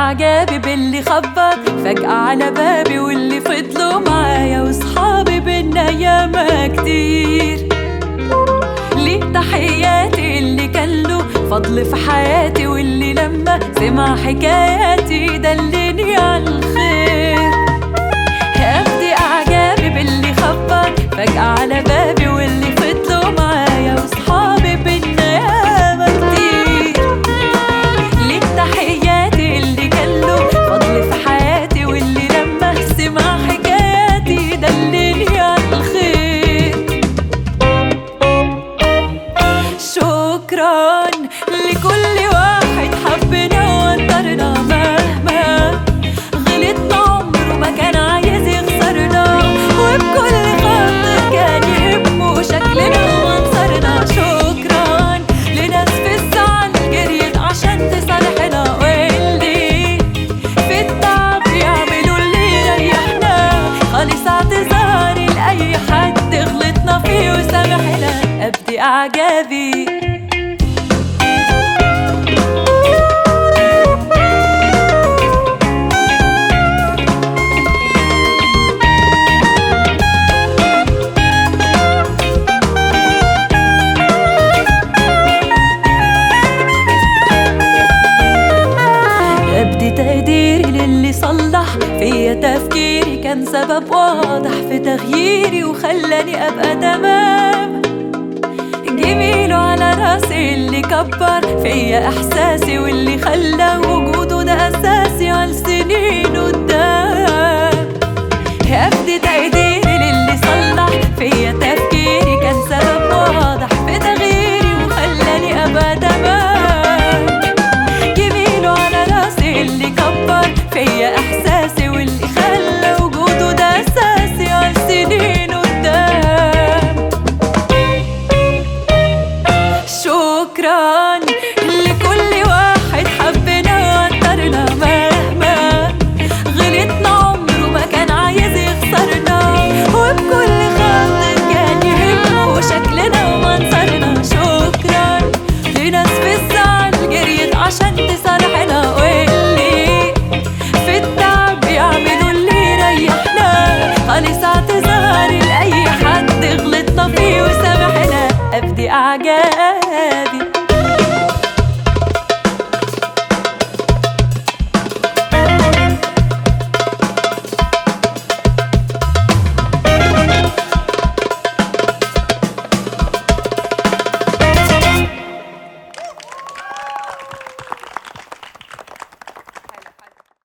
اعجابي باللي خبط فجأة على بابي واللي فضلوا معايا وصحابي بينا ياما كتير ليه تحياتي اللي كان له فضل في حياتي واللي لما سمع حكاياتي دلني على الخير هاخدي اعجابي باللي خبط فجأة على بابي واللي فضلوا معايا وصحابي بينا ياما كتير ليك تحياتي اللي كان له فضل في حياتي واللي لما سمع حكاياتي دلني على الخير شكرا لكل واحد حبنا وقدرنا مهما غلطنا عمره ما كان عايز يخسرنا وبكل خاطر كان يهمه شكلنا وانصرنا شكرا لناس في الزعل جريت عشان تصالحنا واللي في التعب يعملوا اللي يريحنا خالص اعتذاري لأي حد غلطنا فيه وسامحنا أبدي أعجابي أبدي تقديري للي صلح فيا تفكيري كان سبب واضح في تغييري وخلاني أبقى تمام جميله على راسي اللي كبر فيا إحساسي واللي خلى وجوده ده أساسي على السنين قدام أبدي تقديري للي صلح فيا تفكيري كان سبب واضح في تغييري وخلاني أبقى تمام جميله على راسي اللي كبر فيا احساسي واللي خلى وجوده ده اساسي على سنين قدام شكرا لكل واحد حبنا وقدرنا مهما غلطنا عمره ما كان عايز يخسرنا وبكل خاطر كان يهمه شكلنا ومنظرنا شكرا لناس في الزعل جريت عشان تصالحنا واللي في التعب يعملوا اللي يريحنا خالص اعتذاري لأي حد غلطنا فيه وسامحنا أبدي أعجابي